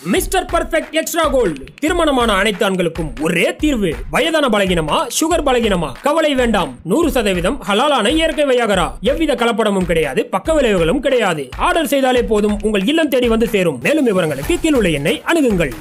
Mister perfect extra gold திருமணமான அனைத்து ஆண்களுக்கும் ஒரே தீர்வு வயதான பலகினமா சுகர் பலகினமா கவலை வேண்டாம் நூறு சதவீதம் ஹலாலான இயற்கை வையாகரா எவ்வித கலப்படமும் கிடையாது பக்க விளைவுகளும் கிடையாது ஆர்டர் செய்தாலே போதும் உங்கள் இல்லம் தேடி வந்து சேரும் மேலும் விவரங்களுக்கு கீழுள்ள எண்ணை அணுகுங்கள்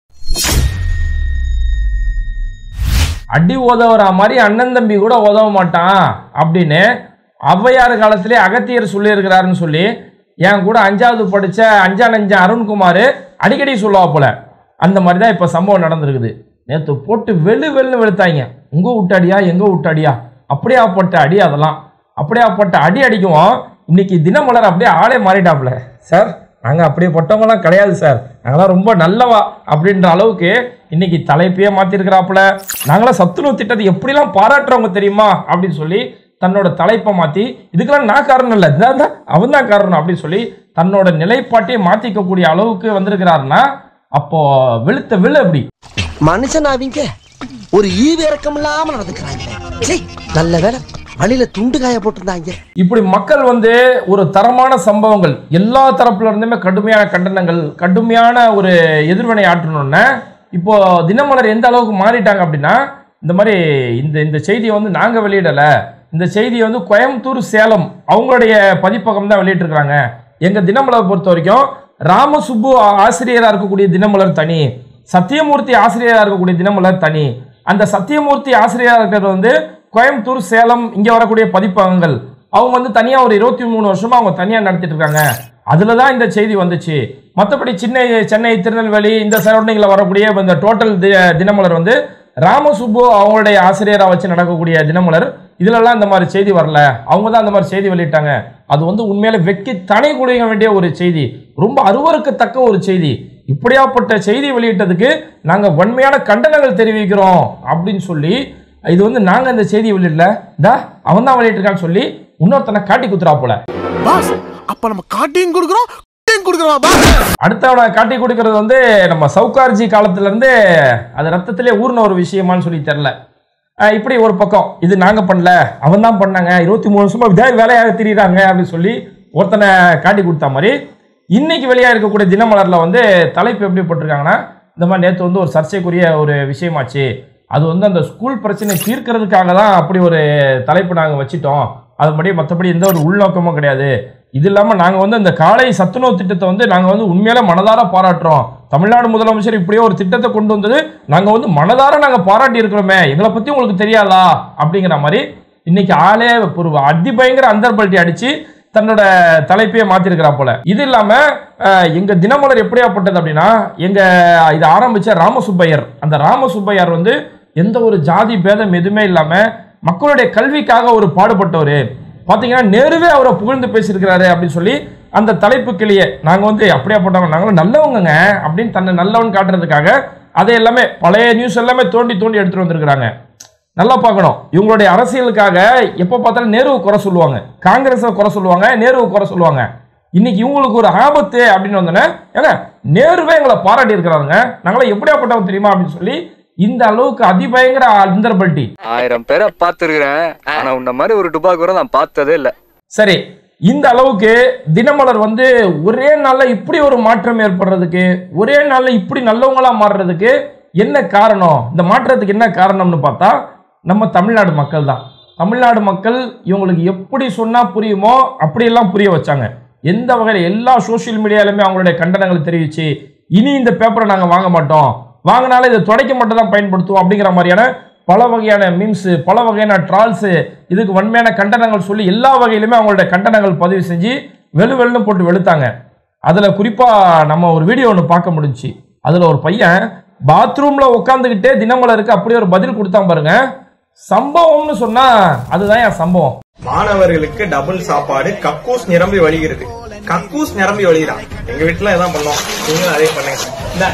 அடி உதவுற மாதிரி அண்ணன் தம்பி கூட உதவ மாட்டான் அப்படின்னு ஔவையார் காலத்திலே அகத்தியர் சொல்லியிருக்கிறாருன்னு சொல்லி என் கூட அஞ்சாவது படித்த அஞ்சா நஞ்சா அருண்குமார் அடிக்கடி சொல்லுவா போல அந்த மாதிரி தான் இப்போ சம்பவம் நடந்திருக்குது நேற்று போட்டு வெளு வெளுன்னு வெளுத்தாங்க உங்கள் விட்டாடியா எங்கே விட்டாடியா அப்படியாப்பட்ட அடி அதெல்லாம் அப்படியாப்பட்ட அடி அடிக்குவோம் இன்னைக்கு தினமலர் அப்படியே ஆளே மாறிட்டாப்புல சார் நாங்கள் அப்படியே பட்டவங்களாம் கிடையாது சார் நாங்களாம் ரொம்ப நல்லவா அப்படின்ற அளவுக்கு இன்னைக்கு தலைப்பையே மாற்றிருக்கிறாப்புல நாங்களாம் சத்துணவு திட்டத்தை எப்படிலாம் பாராட்டுறவங்க தெரியுமா அப்படின்னு சொல்லி தன்னோட தலைப்பை மாற்றி இதுக்கெல்லாம் நான் காரணம் இல்லை இதான் அவன் தான் காரணம் அப்படின்னு சொல்லி தன்னோட நிலைப்பாட்டையே மாற்றிக்கக்கூடிய அளவுக்கு வந்திருக்கிறாருன்னா அப்போ வெளுத்த வெளு அப்படி மனுஷன் அவங்க ஒரு ஈவு இறக்கம் இல்லாம நடந்துக்கிறாங்க சீ, நல்ல வேலை வழியில துண்டு காய போட்டிருந்தாங்க இப்படி மக்கள் வந்து ஒரு தரமான சம்பவங்கள் எல்லா தரப்புல இருந்துமே கடுமையான கண்டனங்கள் கடுமையான ஒரு எதிர்வினை ஆற்றணும்னா இப்போ தினமலர் எந்த அளவுக்கு மாறிட்டாங்க அப்படின்னா இந்த மாதிரி இந்த இந்த செய்தியை வந்து நாங்கள் வெளியிடலை இந்த செய்தியை வந்து கோயம்புத்தூர் சேலம் அவங்களுடைய பதிப்பகம் தான் வெளியிட்டிருக்கிறாங்க எங்கள் தினமலர் பொறுத்த வரைக்கும் ராமசுப்பு ஆசிரியராக இருக்கக்கூடிய தினமலர் தனி சத்தியமூர்த்தி ஆசிரியராக இருக்கக்கூடிய தினமலர் தனி அந்த சத்தியமூர்த்தி ஆசிரியராக இருக்கிறது வந்து கோயம்புத்தூர் சேலம் இங்கே வரக்கூடிய பதிப்பகங்கள் அவங்க வந்து தனியாக ஒரு இருபத்தி மூணு வருஷமா அவங்க தனியாக நடத்திட்டு இருக்காங்க அதில் தான் இந்த செய்தி வந்துச்சு மற்றபடி சின்ன சென்னை திருநெல்வேலி இந்த சரௌண்டிங்கில் வரக்கூடிய இந்த டோட்டல் தினமலர் வந்து ராமசுப்பு அவங்களுடைய ஆசிரியராக வச்சு நடக்கக்கூடிய தினமலர் இதுலலாம் இந்த மாதிரி செய்தி வரல அவங்க தான் அந்த மாதிரி செய்தி வெளியிட்டாங்க அது வந்து உண்மையில வெக்கி தனி குடிக்க வேண்டிய ஒரு செய்தி ரொம்ப அருவருக்கத்தக்க ஒரு செய்தி இப்படியாப்பட்ட செய்தி வெளியிட்டதுக்கு நாங்கள் வன்மையான கண்டனங்கள் தெரிவிக்கிறோம் அப்படின்னு சொல்லி இது வந்து நாங்கள் இந்த செய்தி வெளியிடல தா அவன் தான் வெளியிட்டிருக்கான்னு சொல்லி இன்னொருத்தனை காட்டி குத்துறா போல பாஸ் அப்ப நம்ம காட்டியும் கொடுக்குறோம் குட்டியும் கொடுக்குறோம் பாஸ் அடுத்தவனை காட்டி கொடுக்கறது வந்து நம்ம சவுகார்ஜி காலத்துல இருந்து அது ரத்தத்திலே ஊர்ன ஒரு விஷயமான்னு சொல்லி தெரில இப்படி ஒரு பக்கம் இது நாங்க பண்ணல அவன் தான் பண்ணாங்க இருபத்தி மூணு வருஷமா இதே வேலையாக திரியிறாங்க அப்படின்னு சொல்லி ஒருத்தனை காட்டி கொடுத்த மாதிரி இன்னைக்கு வெளியாக இருக்கக்கூடிய தினமலர்ல வந்து தலைப்பு எப்படி போட்டிருக்காங்கன்னா இந்த மாதிரி நேற்று வந்து ஒரு சர்ச்சைக்குரிய ஒரு விஷயமாச்சு அது வந்து அந்த ஸ்கூல் பிரச்சனை தீர்க்கறதுக்காக தான் அப்படி ஒரு தலைப்பு நாங்கள் வச்சிட்டோம் அதுபடி மற்றபடி எந்த ஒரு உள்நோக்கமும் கிடையாது இது இல்லாமல் நாங்கள் வந்து இந்த காலை சத்துணவு திட்டத்தை வந்து நாங்கள் வந்து உண்மையில மனதார பாராட்டுறோம் தமிழ்நாடு முதலமைச்சர் இப்படியே ஒரு திட்டத்தை கொண்டு வந்தது நாங்கள் வந்து மனதார நாங்கள் பாராட்டி இருக்கிறோமே எங்களை பற்றி உங்களுக்கு தெரியாதா அப்படிங்கிற மாதிரி இன்னைக்கு ஆளே ஒரு அடி பயங்கர அந்தர்பல்ட்டி அடிச்சு தன்னோட தலைப்பையே மாத்திருக்கிறா போல இது இல்லாம அஹ், எங்க தினமலர் எப்படியாப்பட்டது அப்படின்னா எங்க இதை ஆரம்பிச்ச ராமசுப்பையர் அந்த ராமசுப்பையர் வந்து எந்த ஒரு ஜாதி பேதம் எதுவுமே இல்லாம மக்களுடைய கல்விக்காக ஒரு பாடுபட்டவர் பாத்தீங்கன்னா நேருவே அவரை புகழ்ந்து பேசியிருக்கிறாரு அப்படின்னு சொல்லி அந்த தலைப்பு கிளியே நாங்க வந்து அப்படியா போட்டவங்க நாங்களும் நல்லவங்கங்க அப்படின்னு தன்னை நல்லவன் காட்டுறதுக்காக அதை எல்லாமே பழைய நியூஸ் எல்லாமே தோண்டி தோண்டி எடுத்துட்டு வந்திருக்கிறாங்க நல்லா பார்க்கணும் இவங்களுடைய அரசியலுக்காக எப்போ பார்த்தாலும் நேருவை குறை சொல்லுவாங்க காங்கிரஸை குறை சொல்லுவாங்க நேருவை குறை சொல்லுவாங்க இன்னைக்கு இவங்களுக்கு ஒரு ஆபத்து அப்படின்னு வந்தோன்னே ஏங்க நேருவே எங்களை பாராட்டி இருக்கிறாங்க நாங்களாம் எப்படியாப்பட்டவங்க தெரியுமா அப்படின்னு சொல்லி இந்த அளவுக்கு அதிபயங்கர அந்தர்பல்ட்டி ஆயிரம் பேரை பார்த்துருக்கிறேன் ஆனா உன்ன மாதிரி ஒரு டுபாக்கூரை நான் பார்த்ததே இல்ல சரி இந்த அளவுக்கு தினமலர் வந்து ஒரே நாள்ல இப்படி ஒரு மாற்றம் ஏற்படுறதுக்கு ஒரே நாள்ல இப்படி நல்லவங்களா மாறுறதுக்கு என்ன காரணம் இந்த மாற்றத்துக்கு என்ன காரணம்னு பார்த்தா நம்ம தமிழ்நாடு மக்கள் தான் தமிழ்நாடு மக்கள் இவங்களுக்கு எப்படி சொன்னா புரியுமோ அப்படியெல்லாம் புரிய வச்சாங்க எந்த வகையில் எல்லா சோஷியல் மீடியாலுமே அவங்களுடைய கண்டனங்களை தெரிவிச்சு இனி இந்த பேப்பரை நாங்கள் வாங்க மாட்டோம் வாங்கினாலும் இதை துடைக்க மட்டும் தான் பயன்படுத்துவோம் அப்படிங்கிற மாதிரியான பல வகையான மீம்ஸு பல வகையான ட்ரால்ஸு இதுக்கு வன்மையான கண்டனங்கள் சொல்லி எல்லா வகையிலுமே அவங்களுடைய கண்டனங்கள் பதிவு செஞ்சு வெளு வெளுன்னு போட்டு வெளுத்தாங்க அதில் குறிப்பாக நம்ம ஒரு வீடியோ ஒன்று பார்க்க முடிஞ்சுச்சு அதில் ஒரு பையன் பாத்ரூமில் உட்காந்துக்கிட்டே தினமலருக்கு அப்படியே ஒரு பதில் கொடுத்தான் பாருங்க சம்பவம்னு சொன்னால் அதுதான் என் சம்பவம் மாணவர்களுக்கு டபுள் சாப்பாடு கக்கூஸ் நிரம்பி வழிகிறது கக்கூஸ் நிரம்பி வழிகிறான் எங்க வீட்டுல இதான் பண்ணோம் நீங்களும் அதே பண்ணுங்க இந்தா.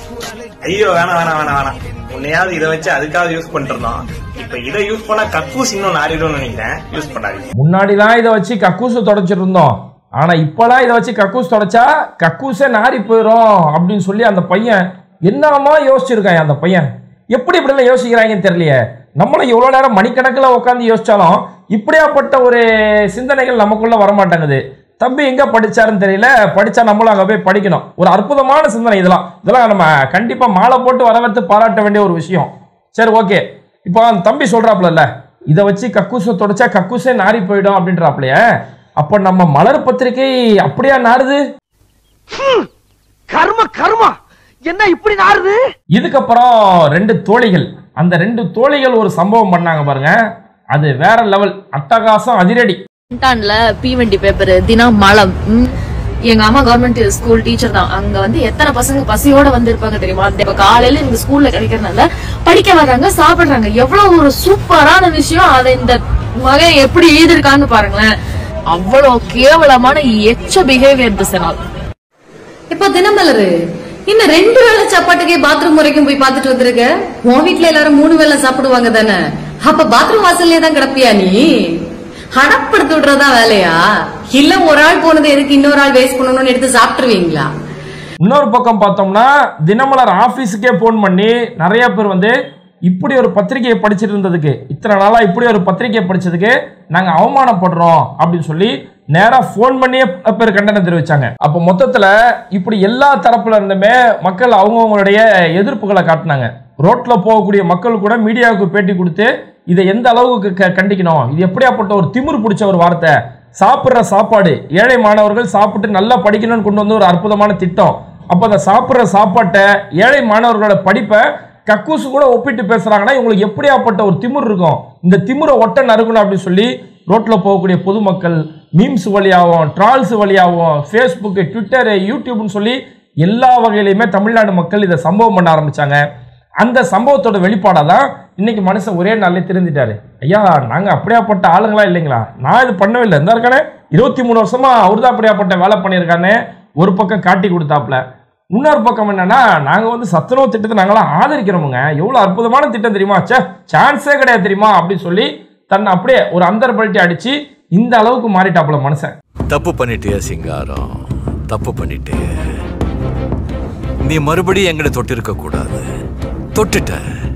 ஐயோ வேணாம் வேணாம் வேணாம் வேணாம் உன்னையாவது இதை வச்சு அதுக்காக யூஸ் பண்ணிட்டு இருந்தோம் இப்ப இதை யூஸ் பண்ணா கக்கூஸ் இன்னும் நாரிடும்னு நினைக்கிறேன் யூஸ் பண்ணாதீங்க முன்னாடிலாம் இதை வச்சு கக்கூஸை தொடச்சிட்டு இருந்தோம் ஆனா இப்பெல்லாம் இதை வச்சு கக்கூஸ் தொடச்சா கக்கூஸே நாரி போயிடும் அப்படின்னு சொல்லி அந்த பையன் என்னமா யோசிச்சிருக்கான் அந்த பையன் எப்படி இப்படிலாம் யோசிக்கிறாங்கன்னு தெரியலையே நம்மளும் எவ்வளோ நேரம் மணிக்கணக்கில் உட்காந்து யோசிச்சாலும் இப்படியாப்பட்ட ஒரு சிந்தனைகள் நமக்குள்ள வரமாட்டேங்குது தம்பி எங்க படிச்சாருன்னு தெரியல படிச்சா நம்மளும் அங்க போய் படிக்கணும் ஒரு அற்புதமான சிந்தனை இதெல்லாம் இதெல்லாம் நம்ம கண்டிப்பா மாலை போட்டு வரவேற்று பாராட்ட வேண்டிய ஒரு விஷயம் சரி ஓகே இப்போ அந்த தம்பி சொல்றாப்ல இதை வச்சு கக்கூசை தொடச்சா கக்கூசே நாறி போயிடும் அப்படின்றாப்லையே அப்ப நம்ம மலர் பத்திரிகை அப்படியா நாறுது கர்ம கர்மா என்ன இப்படி நாருது இதுக்கப்புறம் ரெண்டு தோழிகள் அந்த ரெண்டு தோழிகள் ஒரு சம்பவம் பண்ணாங்க பாருங்க அது வேற லெவல் அட்டகாசம் அதிரடி டான்ல பீவண்டி பேப்பர் தினம் மலம் ம். எங்க அம்மா கவர்மெண்ட் ஸ்கூல் டீச்சர் தான் அங்க வந்து எத்தனை பசங்க பசியோட வந்து இருப்பாங்க தெரியுமா அந்த இப்ப காலையில இந்த ஸ்கூல்ல கிடைக்கிறதுனால படிக்க வர்றாங்க சாப்பிடுறாங்க எவ்வளவு ஒரு சூப்பரான விஷயம் அதை இந்த மகன் எப்படி எழுதிருக்கான்னு பாருங்களேன் அவ்வளவு கேவலமான எச்ச பிஹேவியர் திஸ் நாள் இப்போ தினமலரு இன்னும் ரெண்டு வேளை சாப்பாட்டுக்கே பாத்ரூம் வரைக்கும் போய் பார்த்துட்டு வந்திருக்க உன் வீட்ல எல்லாரும் மூணு வேளை சாப்பிடுவாங்க தானே அப்ப பாத்ரூம் வாசல்லே தான் கிடப்பியா நீ ஹடப்படுத்து விடுறதா வேலையா இல்ல ஒரு ஆள் போனது எதுக்கு இன்னொரு ஆள் வேஸ்ட் பண்ணணும்னு எடுத்து சாப்பிட்டுருவீங்களா இன்னொரு பக்கம் பார்த்தோம்னா தினமலர் ஆபீஸுக்கே ஃபோன் பண்ணி நிறைய பேர் வந்து இப்படி ஒரு பத்திரிகையை படிச்சிட்டு இருந்ததுக்கு இத்தனை நாளா இப்படி ஒரு பத்திரிகையை படிச்சதுக்கு நாங்க அவமானப்படுறோம் அப்படின்னு சொல்லி நேரா ஃபோன் பண்ணியே பல பேர் கண்டனம் தெரிவிச்சாங்க அப்போ மொத்தத்துல இப்படி எல்லா தரப்புல இருந்துமே மக்கள் அவங்கவுங்களுடைய எதிர்ப்புகளை காட்டினாங்க ரோட்ல போகக்கூடிய மக்கள் கூட மீடியாவுக்கு பேட்டி கொடுத்து இதை எந்த அளவுக்கு க- கண்டிக்கணும் இது எப்படியாப்பட்ட ஒரு திமிரு பிடிச்ச ஒரு வார்த்தை சாப்பிட்ற சாப்பாடு ஏழை மாணவர்கள் சாப்பிட்டு நல்லா படிக்கணும்னு கொண்டு வந்து ஒரு அற்புதமான திட்டம் அப்போ அந்த சாப்பிட்ற சாப்பாட்டை ஏழை மாணவர்களோட படிப்பை கக்கூசு கூட ஒப்பிட்டு பேசுறாங்கன்னா இவங்களுக்கு எப்படியாப்பட்ட ஒரு திமிர் இருக்கும் இந்த திமிரை ஒட்ட நறுக்கணும் அப்படின்னு சொல்லி ரோட்ல போகக்கூடிய பொதுமக்கள் மீம்ஸ் வழியாகவும் ட்ரால்ஸ் வழியாகவும் ஃபேஸ்புக்கு ட்விட்டரு யூடியூப்னு சொல்லி எல்லா வகையிலையுமே தமிழ்நாடு மக்கள் இதை சம்பவம் பண்ண ஆரம்பிச்சாங்க அந்த சம்பவத்தோட வெளிப்பாடாக தான் இன்னைக்கு மனுஷன் ஒரே நாள்ல திருந்திட்டாரு ஐயா நாங்க அப்படியாப்பட்ட ஆளுங்களா இல்லைங்களா நான் இது பண்ணவே இல்லை இந்த இருக்கானே இருபத்தி மூணு வருஷமா அவர் தான் அப்படியாப்பட்ட வேலை பண்ணியிருக்கானே ஒரு பக்கம் காட்டி கொடுத்தாப்புல இன்னொரு பக்கம் என்னன்னா நாங்க வந்து சத்துணவு திட்டத்தை நாங்களாம் ஆதரிக்கிறோமுங்க எவ்வளவு அற்புதமான திட்டம் தெரியுமா ச்சே சான்ஸே கிடையாது தெரியுமா அப்படின்னு சொல்லி தன்னை அப்படியே ஒரு அந்தர் பல்ட்டி அடிச்சு இந்த அளவுக்கு மாறிட்டாப்புல மனுஷன் தப்பு பண்ணிட்டியா சிங்காரம் தப்பு பண்ணிட்டே நீ மறுபடியும் எங்களை தொட்டிருக்க கூடாது தொட்டுட்ட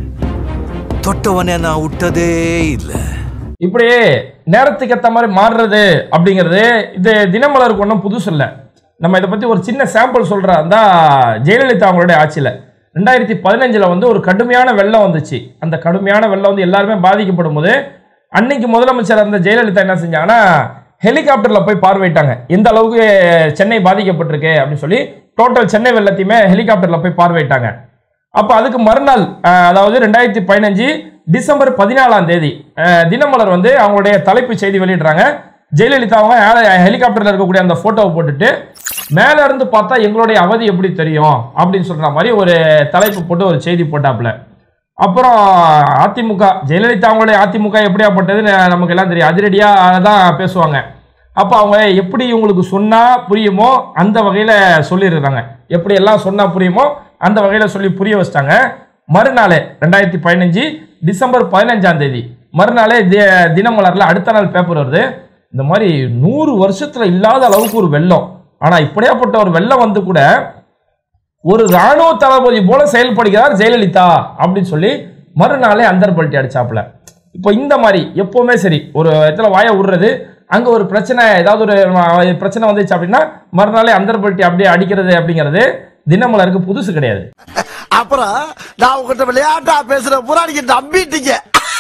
தொட்டவனே நான் விட்டதே இல்லை இப்படி நேரத்துக்கு ஏற்ற மாதிரி மாறுறது அப்படிங்கிறது இது தினமலருக்கு ஒன்றும் புதுசு இல்லை நம்ம இதை பற்றி ஒரு சின்ன சாம்பிள் சொல்கிறா தான் ஜெயலலிதா அவங்களுடைய ஆட்சியில் ரெண்டாயிரத்தி பதினஞ்சில் வந்து ஒரு கடுமையான வெள்ளம் வந்துச்சு அந்த கடுமையான வெள்ளம் வந்து எல்லாருமே பாதிக்கப்படும் போது அன்னைக்கு முதலமைச்சர் இருந்த ஜெயலலிதா என்ன செஞ்சாங்கன்னா ஹெலிகாப்டரில் போய் பார்வையிட்டாங்க எந்த அளவுக்கு சென்னை பாதிக்கப்பட்டிருக்கு அப்படின்னு சொல்லி டோட்டல் சென்னை வெள்ளத்தையுமே ஹெலிகாப்டரில் போய் பார்வையிட்டாங்க அப்போ அதுக்கு மறுநாள் அஹ், அதாவது ரெண்டாயிரத்தி பதினஞ்சு டிசம்பர் பதினாலாம் தேதி அஹ், தினமலர் வந்து அவங்களுடைய தலைப்பு செய்தி வெளியிடுறாங்க ஜெயலலிதா அவங்க ஹே- ஹெலிகாப்டர்ல இருக்கக்கூடிய அந்த போட்டோவை போட்டுட்டு மேல இருந்து பார்த்தா எங்களுடைய அவதி எப்படி தெரியும் அப்படின்னு சொல்ற மாதிரி ஒரு தலைப்பு போட்டு ஒரு செய்தி போட்டாப்புல அப்புறம் அதிமுக ஜெயலலிதா அவங்களுடைய அதிமுக எப்படியாப்பட்டதுன்னு நமக்கு எல்லாம் தெரியும் அதிரடியாக தான் பேசுவாங்க அப்போ அவங்க எப்படி இவங்களுக்கு சொன்னா புரியுமோ அந்த வகையில் சொல்லிடுறாங்க எப்படி எல்லாம் சொன்னா புரியுமோ அந்த வகையில் சொல்லி புரிய வச்சிட்டாங்க மறுநாளே ரெண்டாயிரத்தி பதினஞ்சு டிசம்பர் பதினஞ்சாம் தேதி மறுநாளே தி- தினமலர்ல அடுத்த நாள் பேப்பர் வருது இந்த மாதிரி நூறு வருஷத்துல இல்லாத அளவுக்கு ஒரு வெள்ளம் ஆனா இப்படியாப்பட்ட ஒரு வெள்ளம் வந்து கூட ஒரு ராணுவ தளபதி போல செயல்படுகிறார் ஜெயலலிதா அப்படின்னு சொல்லி மறுநாளே அந்தர் பல்ட்டி அடிச்சாப்புல இப்போ இந்த மாதிரி எப்பவுமே சரி ஒரு இடத்துல வாயை விடுறது அங்க ஒரு பிரச்சனை ஏதாவது ஒரு அஹ், பிரச்சனை வந்துச்சு அப்படின்னா மறுநாளே அந்தர் பல்ட்டி அப்படியே அடிக்கிறது அப்படிங்கிறது தினமலருக்கு புதுசு கிடையாது அப்புறம் நான் உங்ககிட்ட விளையாட்டா பேசுற பூரா நீங்க நம்பிட்டீங்க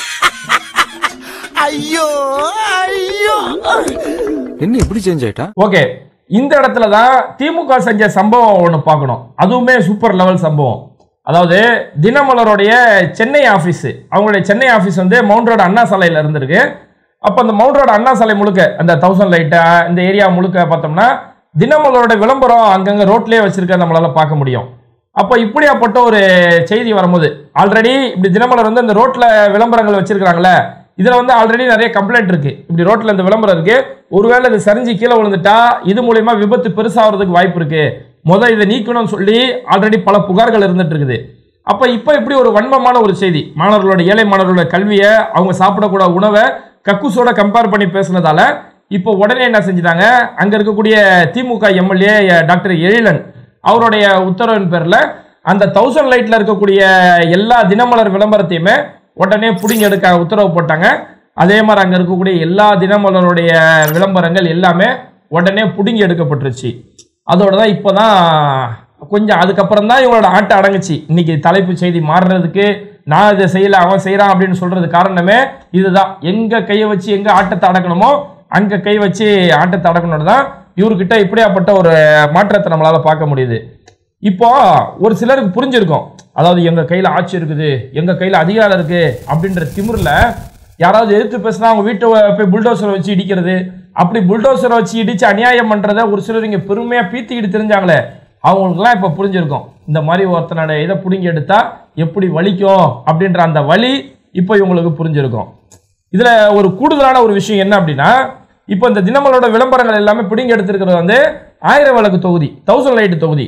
ஐயோ ஐயோ என்ன இப்படி சேஞ்ச் ஆயிட்டா ஓகே இந்த இடத்துல தான் திமுக செஞ்ச சம்பவம் ஒன்று பார்க்கணும் அதுவுமே சூப்பர் லெவல் சம்பவம் அதாவது தினமலருடைய சென்னை ஆஃபீஸ் அவங்களுடைய சென்னை ஆஃபீஸ் வந்து மவுண்ட் ரோடு அண்ணா சாலையில் இருந்திருக்கு அப்போ அந்த மவுண்ட் ரோடு அண்ணா சாலை முழுக்க அந்த தௌசண்ட் லைட்டா இந்த ஏரியா முழுக்க பார்த்தோம்னா தினமலரோட விளம்பரம் அங்கங்கே ரோட்லேயே வச்சிருக்க நம்மளால பார்க்க முடியும் அப்போ இப்படியாப்பட்ட ஒரு செய்தி வரும்போது ஆல்ரெடி இப்படி தினமலர் வந்து அந்த ரோட்ல விளம்பரங்கள் வச்சிருக்காங்களே இதுல வந்து ஆல்ரெடி நிறைய கம்ப்ளைண்ட் இருக்கு இப்படி ரோட்ல இந்த விளம்பரம் இருக்கு ஒருவேளை இது சரிஞ்சு கீழே விழுந்துட்டா இது மூலியமா விபத்து பெருசாகிறதுக்கு வாய்ப்பு இருக்கு முத இதை நீக்கணும்னு சொல்லி ஆல்ரெடி பல புகார்கள் இருந்துட்டு இருக்குது அப்ப இப்ப இப்படி ஒரு வன்மமான ஒரு செய்தி மாணவர்களோட ஏழை மாணவர்களோட கல்வியை அவங்க சாப்பிடக்கூட உணவை கக்கூசோட கம்பேர் பண்ணி பேசுனதால இப்போ உடனே என்ன செஞ்சிட்டாங்க அங்க இருக்கக்கூடிய திமுக எம்எல்ஏ டாக்டர் எழிலன் அவருடைய உத்தரவின் பேர்ல அந்த தௌசண்ட் லைட்ல இருக்கக்கூடிய எல்லா தினமலர் விளம்பரத்தையுமே உடனே பிடிங்கி எடுக்க உத்தரவு போட்டாங்க அதே மாதிரி அங்க இருக்கக்கூடிய எல்லா தினமலருடைய விளம்பரங்கள் எல்லாமே உடனே பிடுங்கி எடுக்கப்பட்டுருச்சு அதோட தான் இப்போ தான் கொஞ்சம் அதுக்கப்புறம் தான் இவங்களோட ஆட்டம் அடங்குச்சு இன்னைக்கு தலைப்பு செய்தி மாறுறதுக்கு நான் இதை செய்யல அவன் செய்கிறான் அப்படின்னு சொல்றது காரணமே இதுதான் எங்க கையை வச்சு எங்க ஆட்டத்தை அடக்கணுமோ அங்க கை வச்சு ஆட்டத்தை அடக்கணும் தான் இவர்கிட்ட இப்படியாப்பட்ட ஒரு மாற்றத்தை நம்மளால பார்க்க முடியுது இப்போ ஒரு சிலருக்கு புரிஞ்சிருக்கும் அதாவது எங்க கையில ஆட்சி இருக்குது எங்க கையில அதிகாரம் இருக்கு அப்படின்ற திமிர்ல யாராவது எதிர்த்து பேசினா அவங்க வீட்டை போய் புல்டோசரை வச்சு இடிக்கிறது அப்படி புல்டோசரை வச்சு இடிச்சு அநியாயம் பண்றத ஒரு சிலர் இங்க பெருமையா பீத்திக்கிட்டு தெரிஞ்சாங்களே அவங்களுக்குலாம் இப்போ புரிஞ்சிருக்கும் இந்த மாதிரி ஒருத்தனோட இதை பிடுங்கி எடுத்தா எப்படி வலிக்கும் அப்படின்ற அந்த வலி இப்போ இவங்களுக்கு புரிஞ்சிருக்கும் இதுல ஒரு கூடுதலான ஒரு விஷயம் என்ன அப்படின்னா இப்போ இந்த தினமலோட விளம்பரங்கள் எல்லாமே பிடுங்கி எடுத்திருக்கிறது வந்து ஆயிரம் விளக்கு தொகுதி தௌசண்ட் லைட் தொகுதி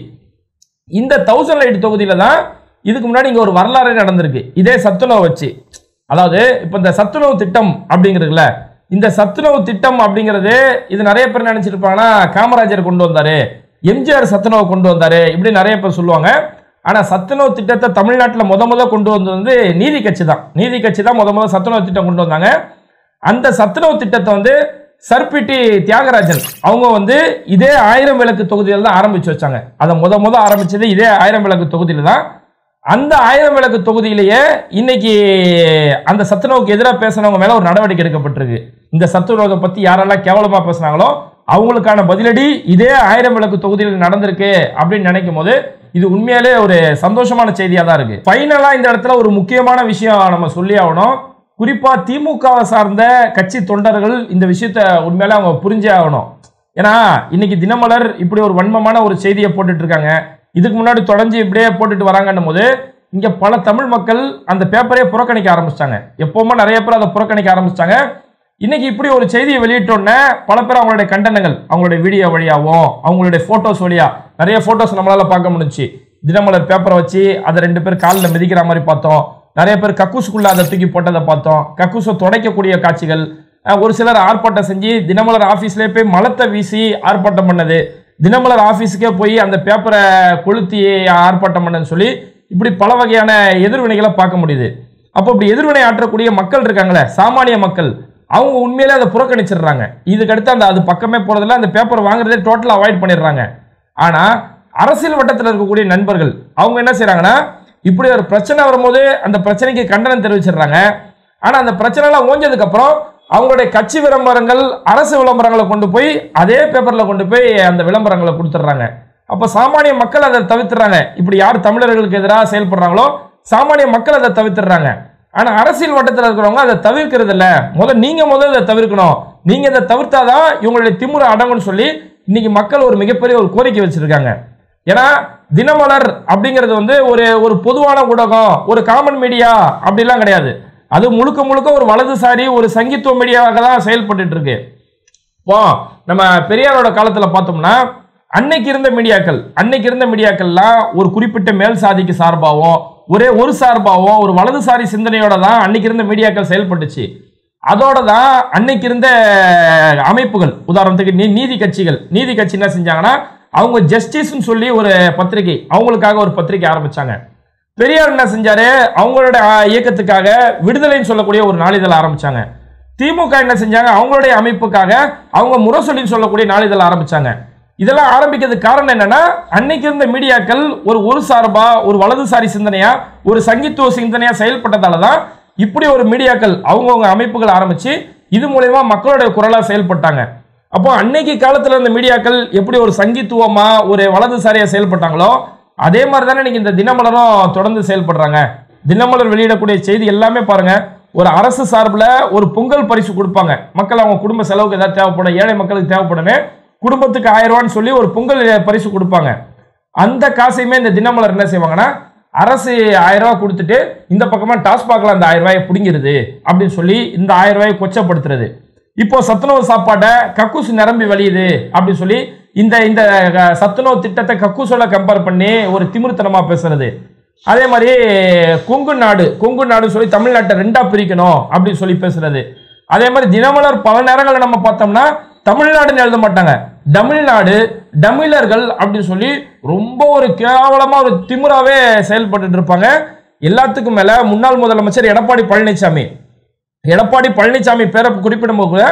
இந்த தௌசண்ட் லைட் தொகுதியில தான் இதுக்கு முன்னாடி இங்க ஒரு வரலாறு நடந்திருக்கு இதே சத்துணவு வச்சு அதாவது இப்போ இந்த சத்துணவு திட்டம் அப்படிங்கிறதுல இந்த சத்துணவு திட்டம் அப்படிங்கிறது இது நிறைய பேர் நினைச்சிருப்பாங்கன்னா காமராஜர் கொண்டு வந்தாரு எம்ஜிஆர் சத்துணவு கொண்டு வந்தாரு இப்படி நிறைய பேர் சொல்லுவாங்க ஆனா சத்துணவு திட்டத்தை தமிழ்நாட்டில் முத முத கொண்டு வந்தது வந்து நீதி கட்சி தான் நீதி கட்சி தான் முத முத சத்துணவு திட்டம் கொண்டு வந்தாங்க அந்த சத்துணவு திட்டத்தை வந்து சர்பிட்டி தியாகராஜன் அவங்க வந்து இதே ஆயிரம் விளக்கு தொகுதியில் தான் ஆரம்பிச்சு வச்சாங்க அதை முத முத ஆரம்பிச்சது இதே ஆயிரம் விளக்கு தொகுதியில தான் அந்த ஆயிரம் விளக்கு தொகுதியிலேயே இன்னைக்கு அந்த சத்துணவுக்கு எதிராக பேசினவங்க மேல ஒரு நடவடிக்கை எடுக்கப்பட்டிருக்கு இந்த சத்துணவை பத்தி யாரெல்லாம் கேவலமா பேசுனாங்களோ அவங்களுக்கான பதிலடி இதே ஆயிரம் விளக்கு தொகுதியில் நடந்திருக்கு அப்படின்னு நினைக்கும் போது இது உண்மையாலே ஒரு சந்தோஷமான செய்தியா தான் இருக்கு ஃபைனலா இந்த இடத்துல ஒரு முக்கியமான விஷயம் நம்ம சொல்லி ஆகணும் குறிப்பா திமுகவை சார்ந்த கட்சி தொண்டர்கள் இந்த விஷயத்த உண்மையில அவங்க புரிஞ்சே ஆகணும் ஏன்னா இன்னைக்கு தினமலர் இப்படி ஒரு வன்மமான ஒரு செய்தியை போட்டுட்டு இருக்காங்க இதுக்கு முன்னாடி தொடர்ந்து இப்படியே போட்டுட்டு வராங்கன்னும் போது இங்க பல தமிழ் மக்கள் அந்த பேப்பரே புறக்கணிக்க ஆரம்பிச்சிட்டாங்க எப்பவுமே நிறைய பேர் அதை புறக்கணிக்க ஆரம்பிச்சிட்டாங்க இன்னைக்கு இப்படி ஒரு செய்தியை வெளியிட்டோன்னே பல பேர் அவங்களுடைய கண்டனங்கள் அவங்களுடைய வீடியோ வழியாகவும் அவங்களுடைய போட்டோஸ் வழியா நிறைய போட்டோஸ் நம்மளால பார்க்க முடிஞ்சுச்சு தினமலர் பேப்பரை வச்சு அதை ரெண்டு பேர் காலில் மிதிக்கிற மாதிரி பார்த்தோம் நிறைய பேர் கக்கூசுக்குள்ள அதை தூக்கி போட்டதை பார்த்தோம் கக்கூசை துடைக்கக்கூடிய காட்சிகள் அஹ் ஒரு சிலர் ஆர்ப்பாட்டம் செஞ்சு தினமலர் ஆஃபீஸ்லேயே போய் மலத்தை வீசி ஆர்ப்பாட்டம் பண்ணது தினமலர் ஆஃபீஸுக்கே போய் அந்த பேப்பரை கொளுத்தி ஆர்ப்பாட்டம் பண்ணன்னு சொல்லி இப்படி பல வகையான எதிர்வினைகளை பார்க்க முடியுது அப்போ இப்படி எதிர்வினை ஆற்றக்கூடிய மக்கள் இருக்காங்களே சாமானிய மக்கள் அவங்க உண்மையிலே அதை புறக்கணிச்சிடுறாங்க இதுக்கடுத்து அந்த அது பக்கமே போறதில்ல அந்த பேப்பர் வாங்குறதே டோட்டலாக அவாய்ட் பண்ணிடுறாங்க ஆனா அரசியல் வட்டத்தில் இருக்கக்கூடிய நண்பர்கள் அவங்க என்ன செய்றாங்கன்னா இப்படி ஒரு பிரச்சனை வரும்போது அந்த பிரச்சனைக்கு கண்டனம் தெரிவிச்சிடுறாங்க ஆனா அந்த பிரச்சனைலாம் ஓஞ்சதுக்கு அப்புறம் அவங்களுடைய கட்சி விளம்பரங்கள் அரசு விளம்பரங்களை கொண்டு போய் அதே பேப்பர்ல கொண்டு போய் அந்த விளம்பரங்களை கொடுத்துட்றாங்க அப்ப சாமானிய மக்கள் அதை தவிர்த்துறாங்க இப்படி யார் தமிழர்களுக்கு எதிராக செயல்படுறாங்களோ சாமானிய மக்கள் அதை தவிர்த்துறாங்க ஆனா அரசியல் வட்டத்தில் இருக்கிறவங்க அதை தவிர்க்கிறது இல்ல முதல் நீங்க முதல்ல இதை தவிர்க்கணும் நீங்க இதை தவிர்த்தாதான் இவங்களுடைய திமுறை அடங்கும்னு சொல்லி இன்னைக்கு மக்கள் ஒரு மிகப்பெரிய ஒரு கோரிக்கை வச்சிருக்காங்க ஏன்னா தினமலர் அப்படிங்கிறது வந்து ஒரு ஒரு பொதுவான ஊடகம் ஒரு காமன் மீடியா அப்படிலாம் கிடையாது அது முழுக்க முழுக்க ஒரு வலதுசாரி ஒரு சங்கித்துவ மீடியாவாக தான் செயல்பட்டுட்டு இருக்கு இப்போ நம்ம பெரியாரோட காலத்துல பார்த்தோம்னா அன்னைக்கு இருந்த மீடியாக்கள் அன்னைக்கு இருந்த மீடியாக்கள்லாம் ஒரு குறிப்பிட்ட மேல் சாதிக்கு சார்பாகவும் ஒரே ஒரு சார்பாகவும் ஒரு வலதுசாரி சிந்தனையோட தான் அன்னைக்கு இருந்த மீடியாக்கள் செயல்பட்டுச்சு அதோட தான் அன்னைக்கு இருந்த அமைப்புகள் உதாரணத்துக்கு நீ நீதி கட்சிகள் நீதி கட்சி என்ன செஞ்சாங்கன்னா அவங்க ஜஸ்டிஸ்னு சொல்லி ஒரு பத்திரிகை அவங்களுக்காக ஒரு பத்திரிகை ஆரம்பிச்சாங்க பெரியார் என்ன செஞ்சாரு அவங்களோட அஹ், இயக்கத்துக்காக விடுதலைன்னு சொல்லக்கூடிய ஒரு நாளிதழ் ஆரம்பிச்சாங்க திமுக என்ன செஞ்சாங்க அவங்களுடைய அமைப்புக்காக அவங்க முரசொலின்னு சொல்லக்கூடிய நாளிதழ் ஆரம்பிச்சாங்க இதெல்லாம் ஆரம்பிக்கிறதுக்கு காரணம் என்னன்னா அன்னைக்கு இருந்த மீடியாக்கள் ஒரு ஒரு சார்பா ஒரு வலதுசாரி சிந்தனையா ஒரு சங்கித்துவ சிந்தனையா செயல்பட்டதால தான் இப்படி ஒரு மீடியாக்கள் அவங்கவுங்க அமைப்புகள் ஆரம்பிச்சு இது மூலயமா மக்களுடைய குரலா செயல்பட்டாங்க அப்போ அன்னைக்கு காலத்துல இருந்த மீடியாக்கள் எப்படி ஒரு சங்கித்துவமா ஒரு வலதுசாரியா செயல்பட்டாங்களோ அதே மாதிரி தானே இன்னைக்கு இந்த தினமலரும் தொடர்ந்து செயல்படுறாங்க தினமலர் வெளியிடக்கூடிய செய்தி எல்லாமே பாருங்க ஒரு அரசு சார்பில் ஒரு பொங்கல் பரிசு கொடுப்பாங்க மக்கள் அவங்க குடும்ப செலவுக்கு ஏதாவது தேவைப்படும் ஏழை மக்களுக்கு தேவைப்படுன்னு குடும்பத்துக்கு ஆயிரம் ரூபான்னு சொல்லி ஒரு பொங்கல் பரிசு கொடுப்பாங்க அந்த காசையுமே இந்த தினமலர் என்ன செய்வாங்கன்னா அரசு ஆயிரம் ரூபாய் கொடுத்துட்டு இந்த பக்கமா டாஸ்மாக்ல அந்த ஆயிரம் ரூபாயை பிடிங்கிருது அப்படின்னு சொல்லி இந்த ஆயிரம் ரூபாயை கொச்சப்படுத்துறது இப்போ சத்துணவு சாப்பாட்டை கக்கூஸ் நிரம்பி வழியுது அப்படின்னு சொல்லி இந்த இந்த அஹ், சத்துணவு திட்டத்தை கக்கூஸோட கம்பேர் பண்ணி ஒரு திமிர்த்தனமா பேசுறது அதே மாதிரி கொங்கு நாடு கொங்கு நாடு சொல்லி தமிழ்நாட்டை ரெண்டா பிரிக்கணும் அப்படின்னு சொல்லி பேசுறது அதே மாதிரி தினமலர் பல நேரங்களில் நம்ம பார்த்தோம்னா தமிழ்நாடுன்னு எழுத மாட்டாங்க தமிழ்நாடு தமிழர்கள் அப்படின்னு சொல்லி ரொம்ப ஒரு கேவலமா ஒரு திமிராவே செயல்பட்டுட்டு இருப்பாங்க எல்லாத்துக்கும் மேல முன்னாள் முதலமைச்சர் எடப்பாடி பழனிசாமி எடப்பாடி பழனிசாமி பேரை குறிப்பிடும் போது கூட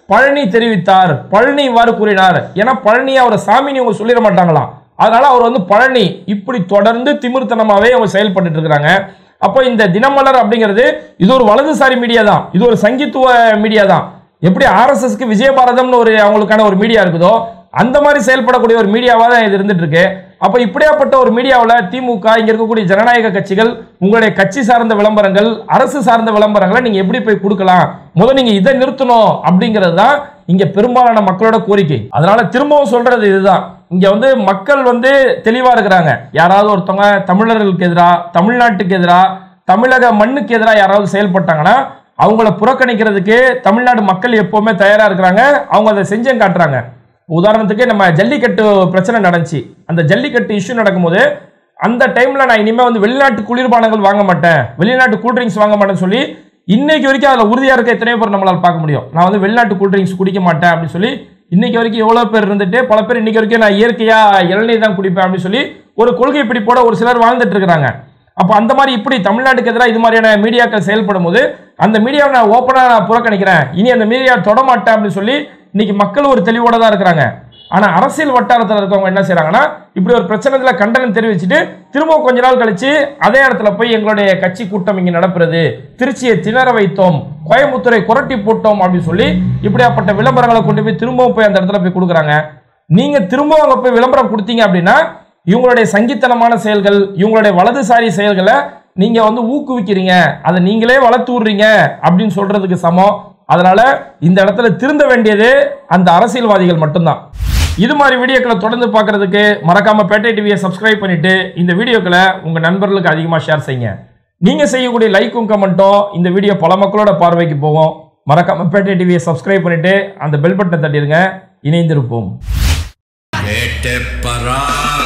பழனி தெரிவித்தார் பழனி இவ்வாறு கூறினார் ஏன்னா பழனி அவர் சாமின்னு இவங்க சொல்லிட மாட்டாங்களாம் அதனால அவர் வந்து பழனி இப்படி தொடர்ந்து திமிர்த்தனமாவே அவங்க செயல்பட்டு இருக்கிறாங்க அப்போ இந்த தினமலர் அப்படிங்கிறது இது ஒரு வலதுசாரி மீடியா தான் இது ஒரு சங்கித்துவ மீடியா தான் எப்படி ஆர்எஸ்எஸ்க்கு விஜயபாரதம்னு ஒரு அவங்களுக்கான ஒரு மீடியா இருக்குதோ அந்த மாதிரி செயல்படக்கூடிய ஒரு மீடியாவாக தான் இது இருந்துட்டு இருக்கு அப்போ இப்படியாப்பட்ட ஒரு மீடியாவில் திமுக இங்க இருக்கக்கூடிய ஜனநாயக கட்சிகள் உங்களுடைய கட்சி சார்ந்த விளம்பரங்கள் அரசு சார்ந்த விளம்பரங்களை நீங்க எப்படி போய் கொடுக்கலாம் முதல் நீங்க இதை நிறுத்தணும் அப்படிங்கிறது தான் இங்க பெரும்பாலான மக்களோட கோரிக்கை அதனால திரும்பவும் சொல்றது இதுதான் இங்க வந்து மக்கள் வந்து தெளிவா இருக்கிறாங்க யாராவது ஒருத்தவங்க தமிழர்களுக்கு எதிராக தமிழ்நாட்டுக்கு எதிராக தமிழக மண்ணுக்கு எதிராக யாராவது செயல்பட்டாங்கன்னா அவங்கள புறக்கணிக்கிறதுக்கு தமிழ்நாடு மக்கள் எப்பவுமே தயாரா இருக்கிறாங்க அவங்க அதை செஞ்சே காட்டுறாங்க உதாரணத்துக்கு நம்ம ஜல்லிக்கட்டு பிரச்சனை நடந்துச்சு அந்த ஜல்லிக்கட்டு இஷ்யூ நடக்கும்போது அந்த டைம்ல நான் இனிமே வந்து வெளிநாட்டு குளிர்பானங்கள் வாங்க மாட்டேன் வெளிநாட்டு கூல்ட்ரிங்க்ஸ் வாங்க மாட்டேன்னு சொல்லி இன்னைக்கு வரைக்கும் அதில் உறுதியாக இருக்க எத்தனையோ பேர் நம்மளால் பார்க்க முடியும் நான் வந்து வெளிநாட்டு கூல்ட்ரிங்க்ஸ் குடிக்க மாட்டேன் அப்படின்னு சொல்லி இன்னைக்கு வரைக்கும் எவ்வளோ பேர் இருந்துட்டு பல பேர் இன்னைக்கு வரைக்கும் நான் இயற்கையாக இளநீர் தான் குடிப்பேன் அப்படின்னு சொல்லி ஒரு கொள்கை பிடிப்போட ஒரு சிலர் வாழ்ந்துட்டு இருக்கிறாங்க அப்போ அந்த மாதிரி இப்படி தமிழ்நாட்டுக்கு எதிராக இது மாதிரியான மீடியாக்கள் செயல்படும் போது அந்த மீடியாவை நான் ஓப்பனாக நான் புறக்கணிக்கிறேன் இனி அந்த மீடியா தொடமாட்டேன் அப்படின்னு சொல்லி இன்னைக்கு மக்கள் ஒரு தெளிவோட தான் இருக்கிறாங்க ஆனால் அரசியல் வட்டாரத்தில் இருக்கவங்க என்ன செய்றாங்கன்னா இப்படி ஒரு பிரச்சனையில் கண்டனம் தெரிவிச்சுட்டு திரும்ப கொஞ்ச நாள் கழிச்சு அதே இடத்துல போய் எங்களுடைய கட்சி கூட்டம் இங்கே நடப்புறது திருச்சியை திணற வைத்தோம் கோயம்புத்தூரை குரட்டி போட்டோம் அப்படின்னு சொல்லி இப்படியாப்பட்ட விளம்பரங்களை கொண்டு போய் திரும்பவும் போய் அந்த இடத்துல போய் கொடுக்குறாங்க நீங்க திரும்பவும் அங்கே போய் விளம்பரம் கொடுத்தீங்க அப்படின்னா இவங்களுடைய சங்கித்தனமான செயல்கள் இவங்களுடைய வலதுசாரி செயல்களை நீங்க வந்து ஊக்குவிக்கிறீங்க அதை நீங்களே வளர்த்து விடுறீங்க அப்படின்னு சொல்றதுக்கு சமம் அதனால இந்த இடத்துல திருந்த வேண்டியது அந்த அரசியல்வாதிகள் மட்டும்தான் இது மாதிரி வீடியோக்களை தொடர்ந்து பார்க்கறதுக்கு மறக்காம பேட்டை டிவியை சப்ஸ்கிரைப் பண்ணிட்டு இந்த வீடியோக்களை உங்க நண்பர்களுக்கு அதிகமாக ஷேர் செய்யுங்க நீங்க செய்யக்கூடிய லைக்கும் கமெண்ட்டும் இந்த வீடியோ பல மக்களோட பார்வைக்கு போகும் மறக்காம பேட்டை டிவியை சப்ஸ்கிரைப் பண்ணிட்டு அந்த பெல் பட்டனை தட்டிடுங்க இணைந்திருப்போம் வேட்டை பரா